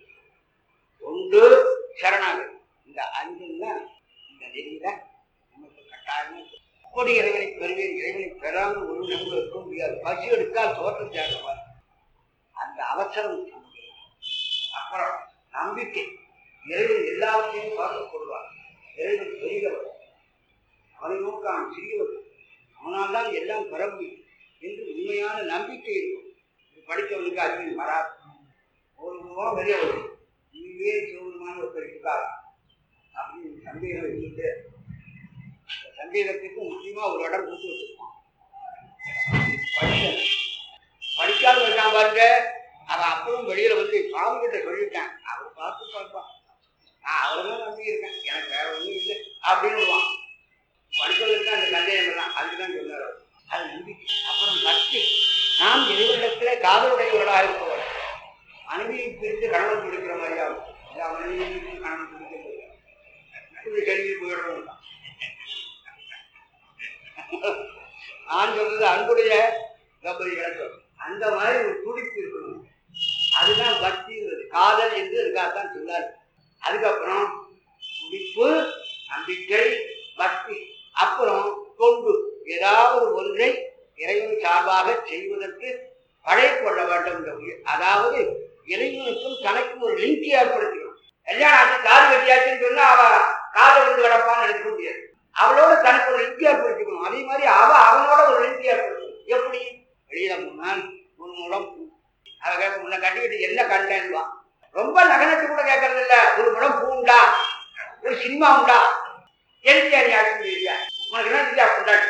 தொண்டு சரணாகதி இந்த அஞ்சும் தான் இந்த நெறியில நமக்கு கட்டாயமா அப்படி இறைவனை பெறுவேன் இறைவனை பெறாமல் ஒரு நம்பு இருக்க முடியாது பசி எடுக்கால் தோற்ற தேடுவார் அந்த அவசரம் நமக்கு இருக்கு. அப்புறம் நம்பிக்கை இறைவன் எல்லாவற்றையும் பார்த்துக் கொள்வார் இறைவன் பெரியவர் அவனை நோக்கான் சிறியவர் அவனால் தான் எல்லாம் பெற முடியும் என்று உண்மையான நம்பிக்கை இருக்கும் இது படித்தவனுக்கு அறிவின் வராது ஒரு ரூபம் வெளியே வரும் இதுவே சிவபெருமான ஒருத்தர் இருக்கார் அப்படின்னு சந்தேகம் இருந்துட்டு அந்த சந்தேகத்துக்கு முக்கியமா ஒரு இடம் கொடுத்து வச்சிருப்பான் படிக்கணும் படிக்காத இருக்கான் பாருங்க அவன் அப்பவும் வெளியில வந்து சாமி கிட்ட சொல்லியிருக்கேன் அவர் பார்த்து பார்ப்பான் நான் அவரை தான் நம்பி இருக்கேன் எனக்கு வேற ஒன்றும் இல்லை அப்படின்னு விடுவான் படிப்பதற்கு அந்த சந்தேகம் எல்லாம் அதுதான் சொன்னார் அவர். அது நம்பிக்கை அப்புறம் பக்தி நாம் இறைவனிடத்திலே காதலுடையவர்களாக இருப்பவர் மனைவியை பிரித்து கணவன் பிடிக்கிற மாதிரியா இருக்கும் எல்லா மனைவியும் பிரித்து கணவன் பிடிக்க முடியாது இப்படி கேள்வி போயிடணும் நான் சொல்றது அன்புடைய கபரி இழக்கம் அந்த மாதிரி ஒரு துடிப்பு இருக்கணும் அதுதான் பக்திங்கிறது காதல் என்று அதுக்காகத்தான் சொன்னார் அதுக்கப்புறம் துடிப்பு நம்பிக்கை பக்தி அப்புறம் தொண்டு ஏதாவது ஒன்றை இறைவன் சார்பாக செய்வதற்கு பழை கொள்ள வேண்டும் இந்த உயிர் அதாவது இறைவனுக்கும் தனக்கும் ஒரு லிங்க் ஏற்படுத்திக்கணும் கல்யாணம் ஆச்சு காது கட்டியாச்சுன்னு சொன்னா அவ காலை விழுந்து கிடப்பான்னு நினைக்க முடியாது அவளோட தனக்கு ஒரு லிங்க் ஏற்படுத்திக்கணும் அதே மாதிரி அவ அவனோட ஒரு லிங்க் ஏற்படுத்தணும் எப்படி வெளியில போனால் ஒரு முழம் பூ அவ கேட்க உன்னை கட்டிக்கிட்டு என்ன கண்டேன்வா ரொம்ப நகனத்து கூட கேட்கறது இல்ல ஒரு முழம் பூ உண்டா ஒரு சினிமா உண்டா எல்டிஆர் யாருக்கும் இல்லையா உனக்கு என்ன இல்லையா கொண்டாடி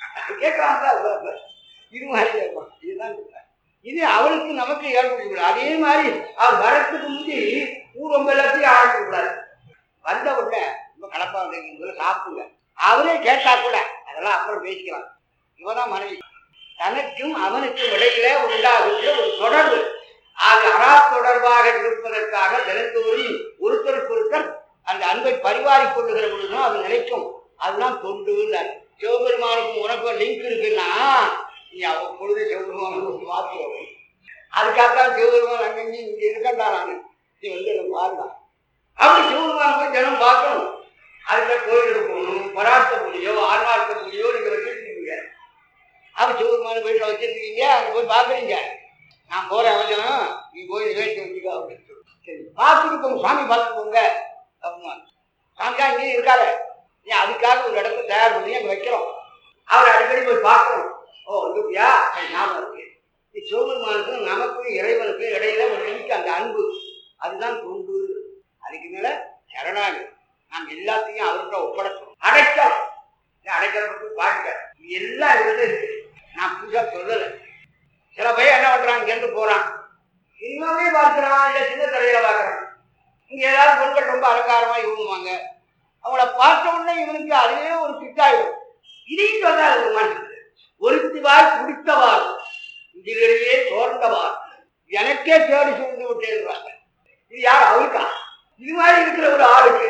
கேட்கலாம் இது மாதிரி கேட்பான் இதுதான் சொல்றேன். இது அவளுக்கு நமக்கு ஏற்படுத்தக்கூடாது அதே மாதிரி அவர் வரத்துக்கு முந்தி பூ ரொம்ப எல்லாத்தையும் ஆரம்பிக்கக்கூடாது வந்த உடனே ரொம்ப கலப்பா வந்தீங்க சாப்பிடுங்க அவரே கேட்டா கூட அதெல்லாம் அப்புறம் பேசிக்கலாம் இவதான் மனைவி தனக்கும் அவனுக்கும் இடையில உண்டாகின்ற ஒரு தொடர்பு அது அறா தொடர்பாக இருப்பதற்காக தினந்தோறும் ஒருத்தருக்கு ஒருத்தர் அந்த அன்பை பரிவாரிக் கொள்ளுகிற பொழுதும் அது நிலைக்கும் அதுதான் தொண்டு சிவபெருமானுக்கும் உனக்கும் லிங்க் இருக்குன்னா நீ அவ்வப்பொழுது சிவபெருமானுக்கு பார்த்து அதுக்காகத்தான் சிவபெருமான் அங்கங்கே இங்க இருக்கண்டா நான் நீ வந்து என்ன பாருடா அப்படி சிவபெருமான் போய் தினம் பார்க்கணும் அதுக்கு கோயிலுக்கு போகணும் பராத்த பூஜையோ ஆன்மார்த்த பூஜையோ நீங்க வச்சிருக்கீங்க அப்ப சிவபெருமான வீட்டில் வச்சிருக்கீங்க அங்க போய் பாக்குறீங்க நான் போறேன் அவசரம் நீ போய் நிகழ்ச்சி வச்சுக்கோ அப்படின்னு சொல்லி சரி பார்த்துட்டு போங்க சாமி பார்த்துட்டு போங்க அப்படின்னா சாமியா இங்கே இருக்காரு நீ அதுக்காக ஒரு இடத்த தயார் பண்ணி அங்க வைக்கிறோம் அவர் அடிக்கடி போய் பார்க்கணும் ஓ இல்லையா ஞாபகம் இருக்கு நீ சிவபெருமானுக்கும் நமக்கும் இறைவனுக்கும் இடையில ஒரு லிங்க் அந்த அன்பு அதுதான் தொண்டு அதுக்கு மேல சரணாகி நாம் எல்லாத்தையும் அவர்கிட்ட ஒப்படைச்சோம் அடைக்கலம் அடைக்கலம் பற்றி பாருங்க இது எல்லாம் இதுல இருக்கு நான் புதுசா சொல்லலை சில பையன் என்ன பண்றான் இங்கேருந்து போறான் சினிமாவே பார்க்கிறான் இல்ல சின்ன திரையில பார்க்கறான் இங்க ஏதாவது பொருட்கள் ரொம்ப அலங்காரமா இவங்குவாங்க அவங்கள பார்த்த உடனே இவனுக்கு அதுவே ஒரு பிட்டாயிடும் இதையும் சொன்னார் ஒரு மனுஷன் ஒருத்திவாய் குடித்தவார் இதிலேயே சோர்ந்தவார் எனக்கே தேடி சூழ்ந்து விட்டேன்றாங்க இது யார் அவருக்கா இது மாதிரி இருக்கிற ஒரு ஆளுக்கு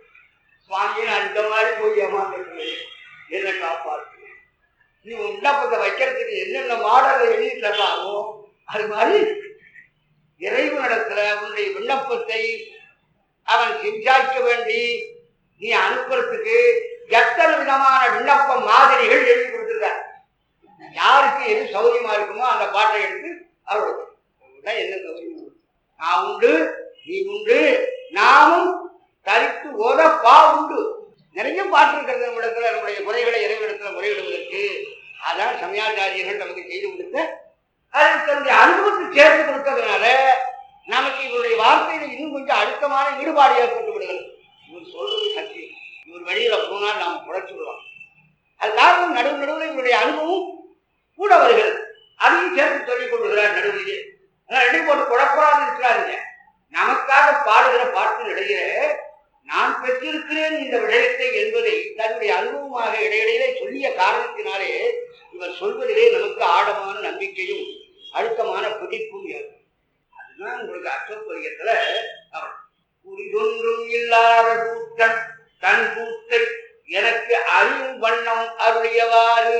சுவாமி நான் இந்த மாதிரி போய் ஏமாந்துருக்கிறேன் என்ன காப்பாற்று நீ உன் விண்ணப்பத்தை வைக்கிறதுக்கு என்னென்ன மாடலை எழுதி தர்றாமோ அது மாதிரி இறைவனிடத்துல உன்னுடைய விண்ணப்பத்தை அவன் செஞ்சாய்க்க வேண்டி நீ அனுப்புறதுக்கு எத்தனை விதமான விண்ணப்ப மாதிரிகள் எழுதி கொடுத்துருக்க யாருக்கு எது சௌகரியமா இருக்குமோ அந்த பாட்டை எடுத்து அவருக்கு இதுதான் என்ன சௌகரியம் நான் உண்டு நீ உண்டு நாமும் தரித்து ஓத பா உண்டு நிறைய பாட்டு இருக்கிறது நம்மிடத்துல நம்முடைய குறைகளை இறைவனிடத்துல முறையிடுவதற்கு அதான் சமயாச்சாரியர்கள் நமக்கு செய்து கொடுத்த அது தன்னுடைய அனுபவத்தை சேர்த்து கொடுத்ததுனால நமக்கு இவருடைய வார்த்தையில இன்னும் கொஞ்சம் அழுத்தமான ஈடுபாடு ஏற்பட்டு விடுகிறது இவர் சொல்றது சத்தியம் இவர் வெளியில போனால் நாம் குறைச்சு விடலாம் அது காரணம் நடுவு நடுவில் இவருடைய அனுபவம் கூட வருகிறது அதையும் சேர்த்து சொல்லிக் கொள்கிறார் நடுவிலே அதனால ரெண்டு போட்டு குழப்பறாது இருக்கிறாருங்க நமக்காக பாடுகிற பாட்டின் இடையில நான் பெற்றிருக்கிறேன் இந்த விடயத்தை என்பதை தன்னுடைய அனுபவமாக இடையிடையிலே சொல்லிய காரணத்தினாலே இவர் சொல்வதிலே நமக்கு ஆழமான நம்பிக்கையும் அழுத்தமான பிடிப்பும் ஏற்படும் அதுதான் உங்களுக்கு அச்சப்பரியத்துல அவர் புரிதொன்றும் இல்லாத கூட்டன் தன் கூத்தை எனக்கு அறியும் வண்ணம் அருளியவாறு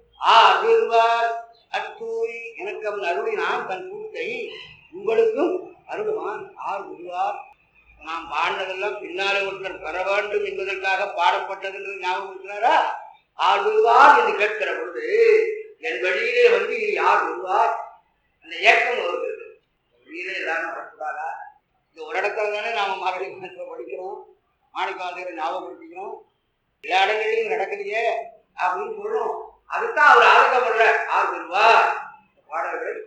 ஆறுவார் அத்தூரி எனக்கு அவன் அருளினான் தன் கூத்தை உங்களுக்கும் அருளுவான் ஆர் விடுவார் நாம் பாடினதெல்லாம் பின்னாலே ஒருத்தர் பெற வேண்டும் என்பதற்காக பாடப்பட்டது என்று ஞாபகம் இருக்கிறாரா ஆர் விடுவார் என்று கேட்கிற பொழுது என் வழியிலே வந்து இனி யார் விடுவார் அந்த ஏக்கம் வருகிறது வழியிலே எல்லாரும் வரக்கூடாதா இந்த ஒரு இடத்துல தானே நாம மாரடி மாதத்தில் படிக்கிறோம் மாணிக்காசிரியரை ஞாபகப்படுத்திக்கிறோம் எல்லா இடங்களிலும் நடக்குதுயே அப்படின்னு சொல்றோம் அதுதான் அவர் ஆதங்கப்படுற ஆர் விடுவார் பாடல்களை